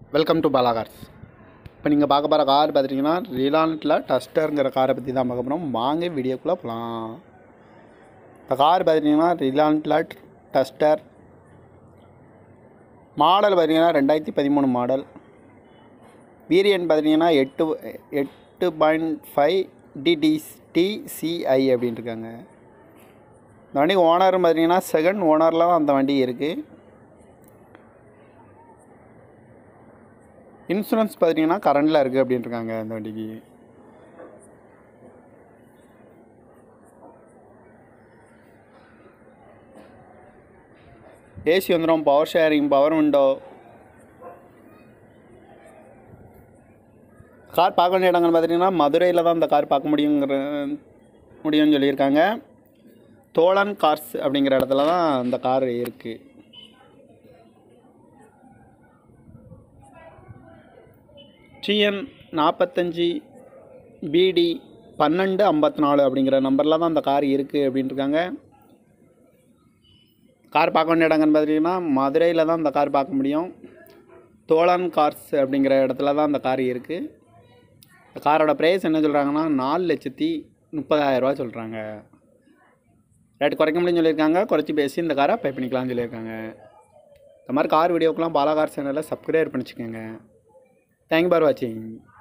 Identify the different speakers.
Speaker 1: welcome to Bala cars இப்போ நீங்கள் பார்க்க போகிற கார் பார்த்துட்டிங்கன்னா ரிலான்ட்டில் டஸ்டருங்கிற காரை பற்றி தான் பார்க்க போகிறோம் வாங்க வீடியோக்குள்ளே போகலாம் இந்த கார் பார்த்துட்டிங்கன்னா ரிலான்ட்டில் டஸ்டர் மாடல் பார்த்தீங்கன்னா ரெண்டாயிரத்தி பதிமூணு மாடல் வீரியன் பார்த்தீங்கன்னா எட்டு எட்டு பாயிண்ட் ஃபைவ் டிடிஸ் டிசிஐ அப்படின்னு இருக்காங்க இந்த வண்டி ஓனர் பார்த்தீங்கன்னா செகண்ட் ஓனரில் தான் அந்த வண்டி இருக்குது இன்சூரன்ஸ் பார்த்தீங்கன்னா கரண்டில் இருக்குது அப்படின்னு இருக்காங்க இந்த வண்டிக்கு ஏசி வந்துடும் power steering power window car பார்க்க வேண்டிய இடங்கள் பார்த்தீங்கன்னா மதுரையில் தான் இந்த கார் பார்க்க முடியுங்கிற முடியும்னு சொல்லியிருக்காங்க தோழன் கார்ஸ் அப்படிங்கிற இடத்துல தான் இந்த கார் இருக்குது டிஎன் நாற்பத்தஞ்சி பிடி பன்னெண்டு ஐம்பத்தி நாலு அப்படிங்கிற நம்பரில் தான் அந்த கார் இருக்குது அப்படின்ட்டு இருக்காங்க கார் பார்க்க வேண்டிய இடங்கன்னு பார்த்தீங்கன்னா மதுரையில் தான் இந்த கார் பார்க்க முடியும் தோழன் கார்ஸ் அப்படிங்கிற இடத்துல தான் அந்த கார் இருக்குது இந்த காரோட ப்ரைஸ் என்ன சொல்கிறாங்கன்னா நாலு லட்சத்தி முப்பதாயிரரூவா சொல்கிறாங்க ரேட் குறைக்க முடியும்னு சொல்லியிருக்காங்க குறைச்சி பேசி இந்த காரை பே பண்ணிக்கலாம்னு சொல்லியிருக்காங்க இந்த மாதிரி கார் வீடியோக்கெலாம் பாலா கார் சேனலில் சப்ஸ்கிரைப் பண்ணிச்சுக்கோங்க தேங்க் ஃபார் வாட்சிங்